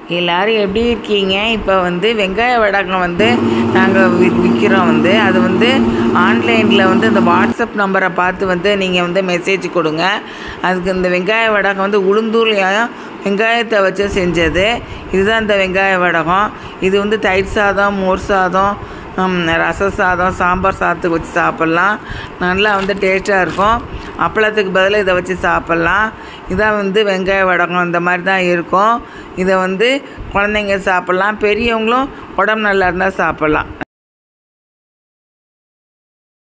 எல்லாரும் எப்படி இருக்கீங்க இப்போ வந்து வெங்காய வடகம் வந்து நாங்கள் வி விற்கிறோம் வந்து அது வந்து ஆன்லைனில் வந்து இந்த வாட்ஸ்அப் நம்பரை பார்த்து வந்து நீங்கள் வந்து மெசேஜ் கொடுங்க அதுக்கு இந்த வெங்காய வடகம் வந்து உளுந்தூளியும் வெங்காயத்தை வச்சு செஞ்சது இதுதான் இந்த வெங்காய வடகம் இது வந்து தயிர் சாதம் மோர் சாதம் ஹம், ரச சாதம் சாம்பார் சாதத்துக்கு வச்சு சாப்பிட்லாம் நல்லா வந்து டேஸ்ட்டாக இருக்கும் அப்பளத்துக்கு பதிலாக இதை வச்சு சாப்பிட்லாம் இதான் வந்து வெங்காய வடகம் இந்த மாதிரி தான் இருக்கும் இதை வந்து குழந்தைங்க சாப்பிட்லாம் பெரியவங்களும் உடம்பு நல்லா இருந்தால் சாப்பிட்லாம்